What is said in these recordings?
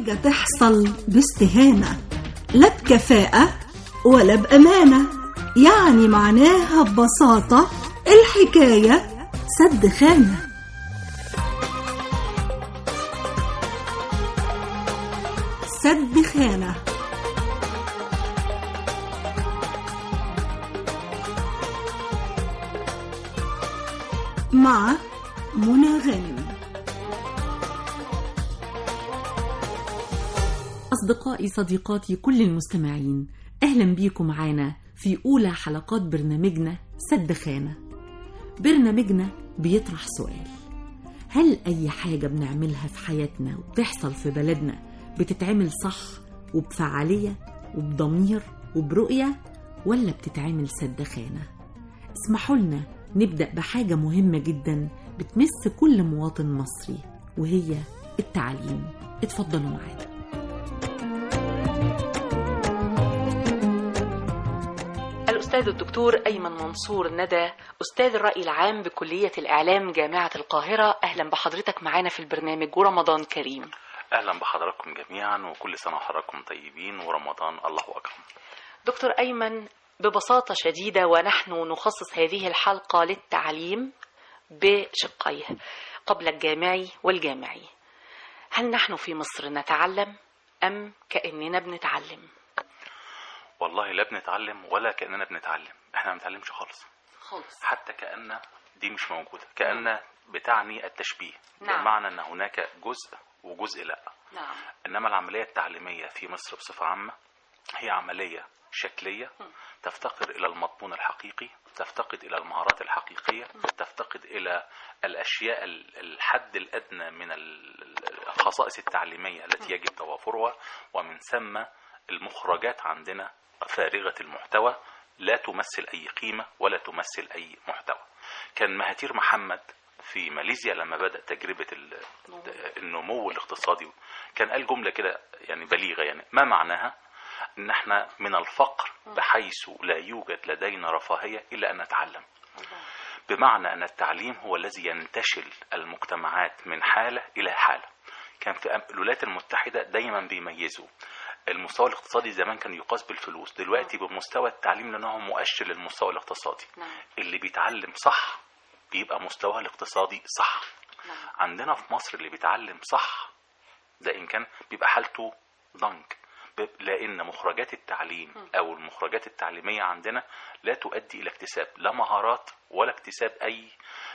حاجة تحصل باستهانة لا بكفاءة ولا بأمانة يعني معناها ببساطة الحكاية سد خانة سد خانة مع منى غانم أصدقائي صديقاتي كل المستمعين أهلا بيكم معانا في أولى حلقات برنامجنا سد خانة برنامجنا بيطرح سؤال هل أي حاجة بنعملها في حياتنا وبتحصل في بلدنا بتتعمل صح وبفعالية وبضمير وبرؤية ولا بتتعمل سد خانة اسمحوا لنا نبدأ بحاجة مهمة جدا بتمس كل مواطن مصري وهي التعليم اتفضلوا معانا الأستاذ الدكتور أيمن منصور ندى أستاذ الرأي العام بكلية الإعلام جامعة القاهرة أهلا بحضرتك معانا في البرنامج ورمضان كريم اهلا بحضراتكم جميعا وكل سنه وحضراتكم طيبين ورمضان الله اكرم دكتور أيمن ببساطة شديدة ونحن نخصص هذه الحلقة للتعليم بشقيه قبل الجامعي والجامعي هل نحن في مصر نتعلم أم كأننا بنتعلم والله لا بنتعلم ولا كاننا بنتعلم احنا ما بنتعلمش خالص خالص حتى كان دي مش موجوده كان بتعني التشبيه نعم. بمعنى ان هناك جزء وجزء لا نعم انما العمليه التعليميه في مصر بصفه عامه هي عمليه شكليه تفتقر الى المضمون الحقيقي تفتقد الى المهارات الحقيقيه تفتقد الى الاشياء ال- الحد الادنى من ال- الخصائص التعليميه التي يجب توافرها ومن ثم المخرجات عندنا فارغه المحتوى لا تمثل اي قيمه ولا تمثل اي محتوى كان مهاتير محمد في ماليزيا لما بدأ تجربة ال- النمو الاقتصادي كان قال جملة كده يعني بليغة يعني ما معناها ان احنا من الفقر بحيث لا يوجد لدينا رفاهية الا ان نتعلم بمعنى ان التعليم هو الذي ينتشل المجتمعات من حالة الى حالة كان في أم- الولايات المتحدة دايما بيميزوا المستوى الاقتصادي زمان كان يقاس بالفلوس دلوقتي بمستوى التعليم لانه مؤشر للمستوى الاقتصادي نعم اللي بيتعلم صح بيبقى مستواه الاقتصادي صح نعم عندنا في مصر اللي بيتعلم صح ده ان كان بيبقى حالته ضنك ب- لان مخرجات التعليم او المخرجات التعليميه عندنا لا تؤدي الى اكتساب لا مهارات ولا اكتساب اي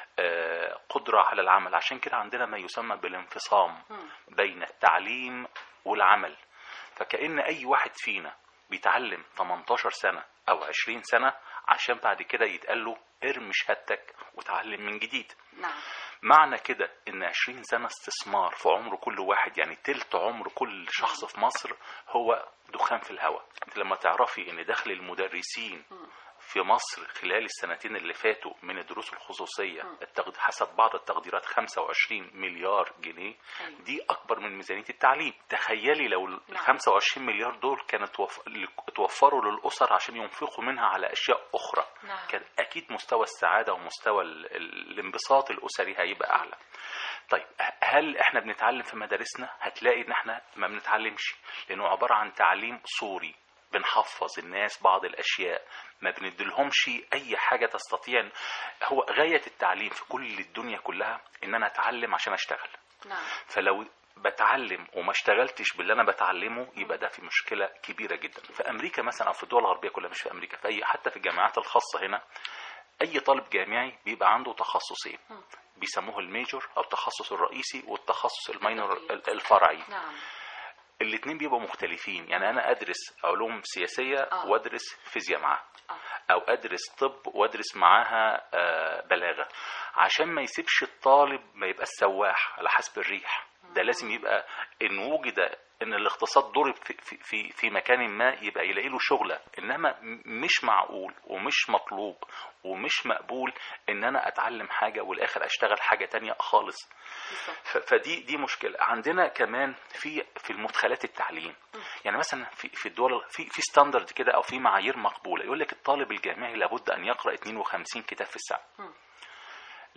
آه، قدره على العمل عشان كده عندنا ما يسمى بالانفصام بين التعليم والعمل فكأن اي واحد فينا بيتعلم 18 سنه او 20 سنه عشان بعد كده يتقال له ارمي شهادتك وتعلم من جديد نعم معنى كده ان 20 سنة استثمار في عمر كل واحد يعني تلت عمر كل شخص في مصر هو دخان في الهواء انت لما تعرفي ان دخل المدرسين في مصر خلال السنتين اللي فاتوا من الدروس الخصوصية التقد... حسب بعض التقديرات 25 مليار جنيه أيوة. دي أكبر من ميزانية التعليم تخيلي لو ال نعم. 25 مليار دول كانوا توف... توفروا للأسر عشان ينفقوا منها على أشياء أخرى نعم. كان أكيد مستوى السعادة ومستوى ال... ال... الانبساط الأسري هيبقى أعلى طيب هل احنا بنتعلم في مدارسنا هتلاقي ان احنا ما بنتعلمش لانه عبارة عن تعليم صوري بنحفظ الناس بعض الاشياء ما بنديلهمش اي حاجة تستطيع هو غاية التعليم في كل الدنيا كلها ان انا اتعلم عشان اشتغل نعم فلو بتعلم وما اشتغلتش باللي انا بتعلمه يبقى ده في مشكله كبيره جدا في امريكا مثلا او في الدول الغربيه كلها مش في امريكا في اي حتى في الجامعات الخاصه هنا اي طالب جامعي بيبقى عنده تخصصين بيسموه الميجور او التخصص الرئيسي والتخصص الماينور ال- الفرعي نعم الاثنين بيبقوا مختلفين يعني انا ادرس علوم سياسيه آه. وادرس فيزياء معاها آه. او ادرس طب وادرس معاها آه، بلاغه عشان ما يسيبش الطالب ما يبقى السواح على حسب الريح ده لازم يبقى ان وجد ان الاقتصاد ضرب في, في, في, في مكان ما يبقى يلاقي له شغله انما م- مش معقول ومش مطلوب ومش مقبول ان انا اتعلم حاجه والاخر اشتغل حاجه تانية خالص بالظبط ف- فدي دي مشكله عندنا كمان في في المدخلات التعليم يعني مثلا في في الدول في في ستاندرد كده او في معايير مقبوله يقول لك الطالب الجامعي لابد ان يقرا 52 كتاب في السنه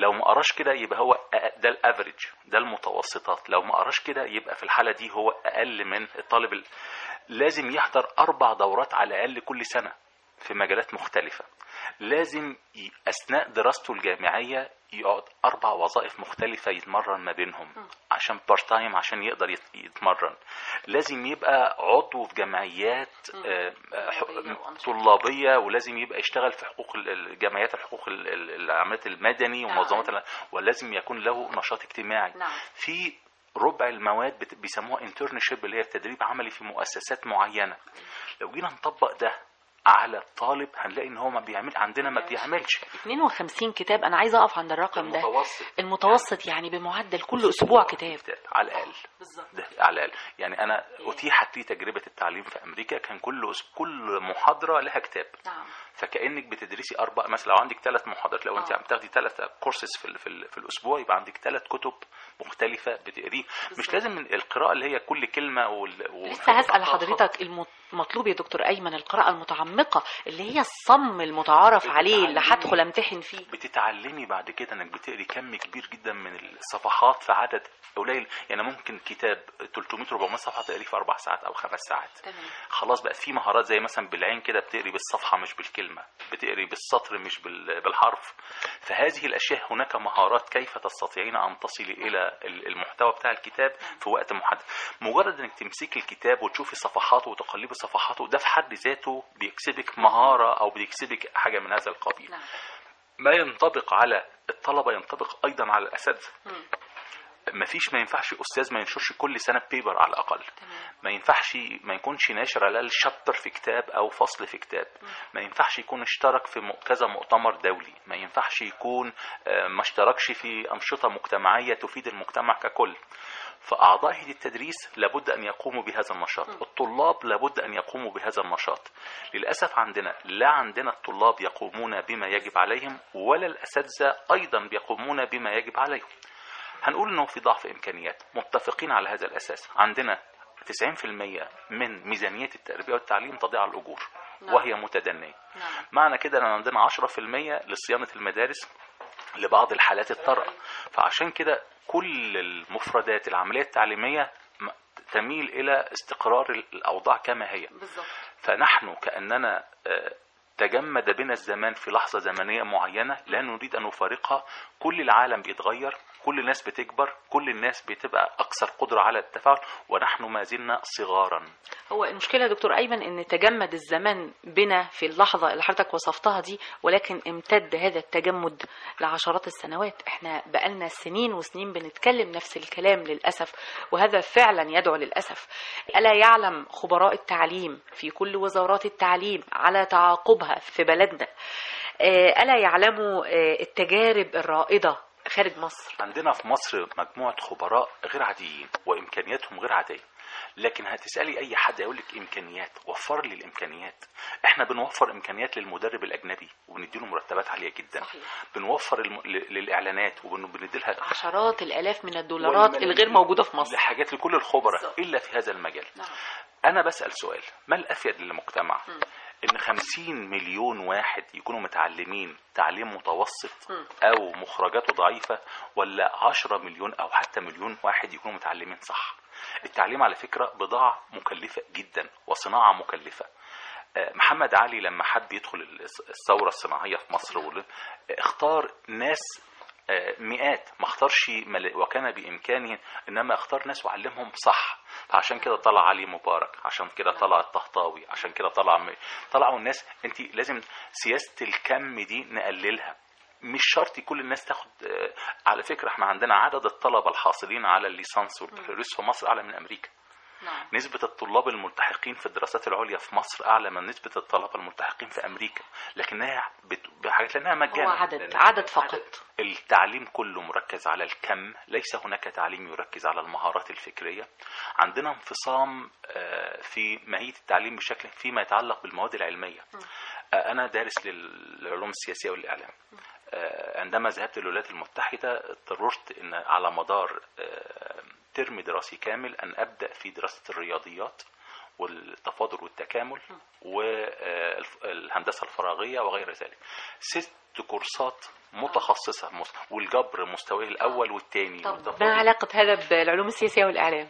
لو ما قراش كده يبقى هو أ- ده الافريج ده المتوسطات لو ما قراش كده يبقى في الحاله دي هو اقل من الطالب ال... لازم يحضر اربع دورات على الاقل كل سنه في مجالات مختلفه لازم ي... اثناء دراسته الجامعيه يقعد اربع وظائف مختلفه يتمرن ما بينهم عشان بارت تايم عشان يقدر يت- يتمرن لازم يبقى عضو في جمعيات آه، آه، ح- طلابية وأنشطة. طلابيه ولازم يبقى يشتغل في حقوق ال- ال- جمعيات الحقوق ال- ال- العمليات المدني ومنظمات ال- ولازم يكون له نشاط اجتماعي نعم. في ربع المواد بت- بيسموها انترنشيب اللي هي تدريب عملي في مؤسسات معينه لو جينا نطبق ده على الطالب هنلاقي ان هو ما بيعمل عندنا ما بيعملش 52 كتاب انا عايزه اقف عند الرقم ده المتوسط المتوسط يعني بمعدل كل اسبوع كتاب على الاقل بالظبط ده على الاقل يعني انا اتيحت لي تجربه التعليم في امريكا كان كل أس- كل محاضره لها كتاب نعم فكانك بتدرسي اربع مثلا لو عندك ثلاث محاضرات لو انت آه. عم تاخدي ثلاث كورسز في, ال- في, ال- في الاسبوع يبقى عندك ثلاث كتب مختلفه بتقريه مش بالظبط. لازم من القراءه اللي هي كل كلمه وال... لسه هسأل حضرتك الم- المطلوب يا دكتور أيمن القراءة المتعمقة اللي هي الصم المتعارف عليه اللي بتتعلمي. هدخل امتحن فيه بتتعلمي بعد كده انك بتقري كم كبير جدا من الصفحات في عدد قليل يعني ممكن كتاب 300 400 صفحه تقريه في اربع ساعات او خمس ساعات تمام خلاص بقى في مهارات زي مثلا بالعين كده بتقري بالصفحه مش بالكلمه بتقري بالسطر مش بال- بالحرف فهذه الاشياء هناك مهارات كيف تستطيعين ان تصلي الى ال- المحتوى بتاع الكتاب في وقت محدد مجرد انك تمسكي الكتاب وتشوفي صفحاته وتقلبي صفحاته ده في حد ذاته بيكسبك مهاره او بيكسبك حاجه من هذا القبيل نعم ما ينطبق على الطلبه ينطبق ايضا على الاساتذه مم. مفيش ما ينفعش استاذ ما ينشرش كل سنه بيبر على الاقل تمام ما ينفعش ما يكونش ناشر على الاقل شابتر في كتاب او فصل في كتاب ما ينفعش يكون اشترك في م- كذا مؤتمر دولي ما ينفعش يكون آه، ما اشتركش في انشطه مجتمعيه تفيد المجتمع ككل فاعضاء هيئه التدريس لابد ان يقوموا بهذا النشاط الطلاب لابد ان يقوموا بهذا النشاط للاسف عندنا لا عندنا الطلاب يقومون بما يجب عليهم ولا الاساتذه ايضا بيقومون بما يجب عليهم هنقول انه في ضعف امكانيات متفقين على هذا الاساس عندنا 90% من ميزانيه التربيه والتعليم تضيع على الاجور نعم. وهي متدنيه نعم معنى كده ان عندنا 10% لصيانه المدارس لبعض الحالات الطارئه فعشان كده كل المفردات العمليه التعليميه م- تميل الى استقرار الاوضاع كما هي بالظبط فنحن كأننا آه، تجمد بنا الزمان في لحظة زمنية معينة لا نريد أن نفارقها كل العالم بيتغير كل الناس بتكبر كل الناس بتبقى أكثر قدرة على التفاعل ونحن ما زلنا صغارا هو المشكلة يا دكتور أيمن إن تجمد الزمان بنا في اللحظة اللي حضرتك وصفتها دي ولكن امتد هذا التجمد لعشرات السنوات احنا بقالنا سنين وسنين بنتكلم نفس الكلام للأسف وهذا فعلا يدعو للأسف ألا يعلم خبراء التعليم في كل وزارات التعليم على تعاقبها في بلدنا آه، ألا يعلموا آه، التجارب الرائدة خارج مصر عندنا في مصر مجموعة خبراء غير عاديين وإمكانياتهم غير عادية لكن هتسألي أي حد يقول لك إمكانيات وفر لي الإمكانيات إحنا بنوفر إمكانيات للمدرب الأجنبي وبنديله مرتبات عالية جدا صحيح. بنوفر الم... ل- للإعلانات وبندي لها عشرات الآلاف من الدولارات الغير موجودة في مصر لحاجات لكل الخبراء بالظبط. إلا في هذا المجال نعم. أنا بسأل سؤال ما الأفيد للمجتمع إن خمسين مليون واحد يكونوا متعلمين تعليم متوسط مم. أو مخرجاته ضعيفة ولا عشرة مليون أو حتى مليون واحد يكونوا متعلمين صح التعليم على فكرة بضاعة مكلفة جدا وصناعة مكلفة آه، محمد علي لما حب يدخل الس- الثورة الصناعية في مصر وال- اختار ناس آه، مئات ما اختارش مل- وكان بإمكانه إنما اختار ناس وعلمهم صح فعشان كده طلع علي مبارك عشان كده طلع الطهطاوي عشان كده طلع م... طلعوا الناس انت لازم سياسة الكم دي نقللها مش شرط كل الناس تاخد آه، على فكرة احنا عندنا عدد الطلبة الحاصلين على الليسانس والبكالوريوس في مصر أعلى من أمريكا نعم نسبة الطلاب الملتحقين في الدراسات العليا في مصر أعلى من نسبة الطلبة الملتحقين في أمريكا لكنها بت... بحاجات لأنها هو مجانا عدد لأن عدد فقط التعليم كله مركز على الكم ليس هناك تعليم يركز على المهارات الفكرية عندنا انفصام آه، في ماهية التعليم بشكل فيما يتعلق بالمواد العلمية آه، أنا دارس للعلوم السياسية والإعلام آه، عندما ذهبت للولايات المتحدة اضطررت أن على مدار آه، ترم دراسي كامل أن أبدأ في دراسة الرياضيات والتفاضل والتكامل والهندسه الفراغيه وغير ذلك ست كورسات متخصصه مس- والجبر مستواه الاول والثاني طب ما علاقة هذا بالعلوم السياسية والإعلام؟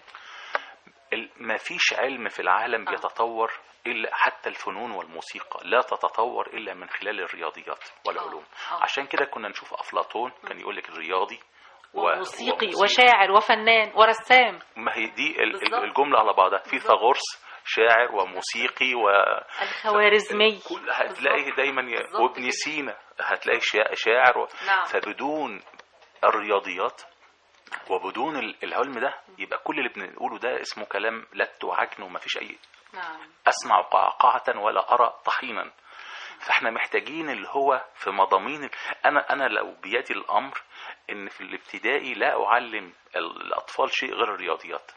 ما فيش علم في العالم آه. بيتطور الا حتى الفنون والموسيقى لا تتطور الا من خلال الرياضيات والعلوم آه. عشان كده كنا نشوف افلاطون كان يقول لك الرياضي و- وموسيقي وموسيقي. وشاعر وفنان ورسام ما هي دي ال- بالظبط. الجمله على بعضها في بالظبط. فاغورس شاعر وموسيقي و الخوارزمي كل هتلاقي دايما ي... بالظبط وابن كده. سينا هتلاقي شا- شاعر و... نعم. فبدون الرياضيات وبدون ال- العلم ده يبقى كل اللي بنقوله ده اسمه كلام لت وعجن وما فيش اي نعم اسمع قعقعه ولا ارى طحينا فاحنا محتاجين اللي هو في مضامين ال- انا انا لو بيدي الامر ان في الابتدائي لا اعلم الاطفال شيء غير الرياضيات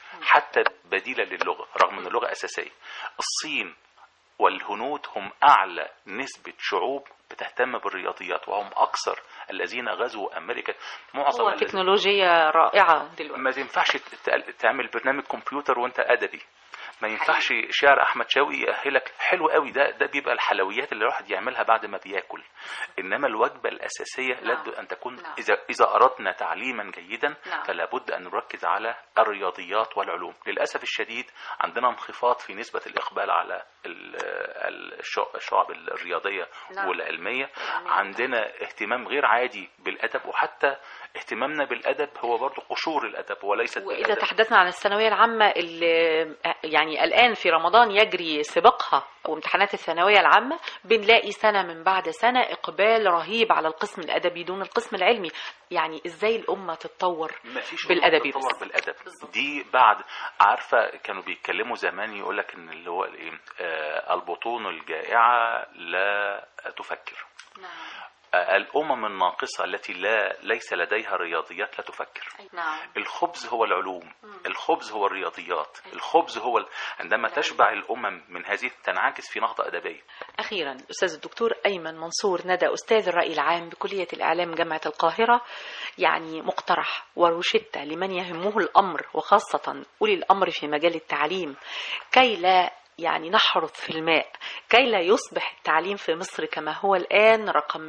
حتى بديلا للغه رغم ان اللغه اساسيه الصين والهنود هم اعلى نسبه شعوب بتهتم بالرياضيات وهم اكثر الذين غزوا امريكا معظم هو الذين- تكنولوجيا رائعة دلوقتي ما ينفعش ت- تعمل برنامج كمبيوتر وانت ادبي ما ينفعش شعر احمد شوقي يأهلك حلو قوي ده ده بيبقى الحلويات اللي الواحد يعملها بعد ما بياكل انما الوجبه الاساسيه نعم. لابد ان تكون نعم. اذا اذا اردنا تعليما جيدا نعم. فلا بد ان نركز على الرياضيات والعلوم للاسف الشديد عندنا انخفاض في نسبه الاقبال على ال- ال- الشع- الشعب الرياضيه نعم. والعلميه العلمية. عندنا اهتمام غير عادي بالادب وحتى اهتمامنا بالادب هو برضه قشور الادب وليست وإذا بالأدب. تحدثنا عن الثانوية العامة اللي يعني الآن في رمضان يجري سباقها وامتحانات الثانوية العامة بنلاقي سنة من بعد سنة إقبال رهيب على القسم الأدبي دون القسم العلمي يعني إزاي الأمة تتطور ما فيش بالأدبي تطور بس. بالادب بالظبط. دي بعد عارفه كانوا بيتكلموا زمان يقول لك ان اللي هو الايه آه البطون الجائعه لا تفكر نعم آه الامم الناقصه التي لا ليس لديها رياضيات لا تفكر نعم الخبز هو العلوم الخبز هو الرياضيات الخبز هو ال... عندما تشبع الامم من هذه تنعكس في نهضه ادبيه أخيرا الأستاذ الدكتور أيمن منصور ندى أستاذ الرأي العام بكلية الإعلام جامعة القاهرة يعني مقترح وروشتة لمن يهمه الأمر وخاصة أولي الأمر في مجال التعليم كي لا يعني نحرث في الماء كي لا يصبح التعليم في مصر كما هو الآن رقم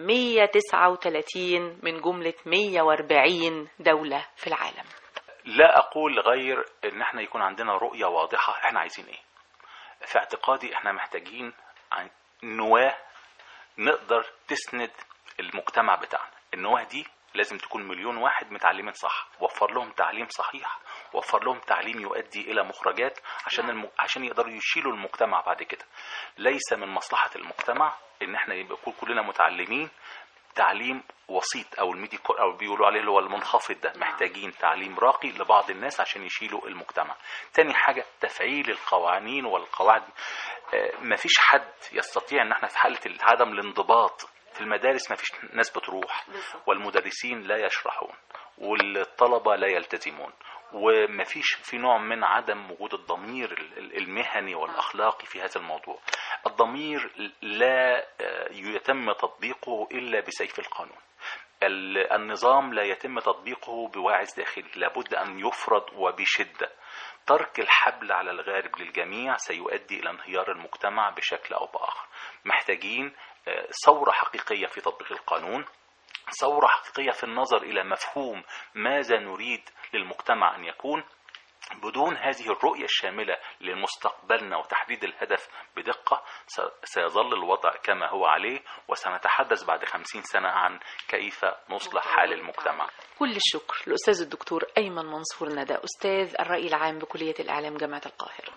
139 من جملة 140 دولة في العالم لا اقول غير ان احنا يكون عندنا رؤيه واضحه احنا عايزين ايه في اعتقادي احنا محتاجين عن- نواه نقدر تسند المجتمع بتاعنا النواه دي لازم تكون مليون واحد متعلمين صح وفر لهم تعليم صحيح وفر لهم تعليم يؤدي الى مخرجات عشان الم... عشان يقدروا يشيلوا المجتمع بعد كده ليس من مصلحه المجتمع ان احنا يبقى كل- كلنا متعلمين تعليم وسيط او الميدي او بيقولوا عليه اللي هو المنخفض ده محتاجين تعليم راقي لبعض الناس عشان يشيلوا المجتمع تاني حاجه تفعيل القوانين والقواعد آه، مفيش حد يستطيع ان احنا في حاله عدم الانضباط في المدارس مفيش ناس بتروح والمدرسين لا يشرحون والطلبه لا يلتزمون ومفيش في نوع من عدم وجود الضمير ال- ال- المهني والاخلاقي في هذا الموضوع الضمير لا آه، يتم تطبيقه الا بسيف القانون ال- النظام لا يتم تطبيقه بواعظ داخلي لابد أن يفرض وبشدة ترك الحبل على الغارب للجميع سيؤدي إلى انهيار المجتمع بشكل أو بآخر محتاجين آه، ثورة حقيقية في تطبيق القانون ثورة حقيقية في النظر إلى مفهوم ماذا نريد للمجتمع أن يكون بدون هذه الرؤية الشاملة لمستقبلنا وتحديد الهدف بدقة س- سيظل الوضع كما هو عليه وسنتحدث بعد خمسين سنة عن كيف نصلح حال المجتمع كل الشكر للأستاذ الدكتور أيمن منصور ندى أستاذ الرأي العام بكلية الإعلام جامعة القاهرة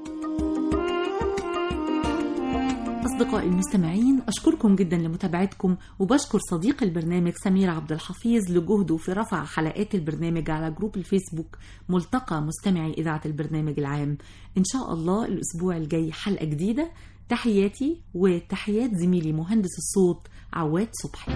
أصدقائي المستمعين أشكركم جدا لمتابعتكم وبشكر صديق البرنامج سمير عبد الحفيظ لجهده في رفع حلقات البرنامج على جروب الفيسبوك ملتقى مستمعي إذاعة البرنامج العام إن شاء الله الأسبوع الجاي حلقة جديدة تحياتي وتحيات زميلي مهندس الصوت عواد صبحي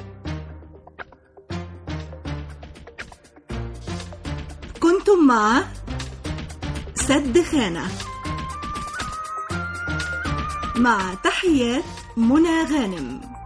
كنتم مع سد خانة مع تحيات منى غانم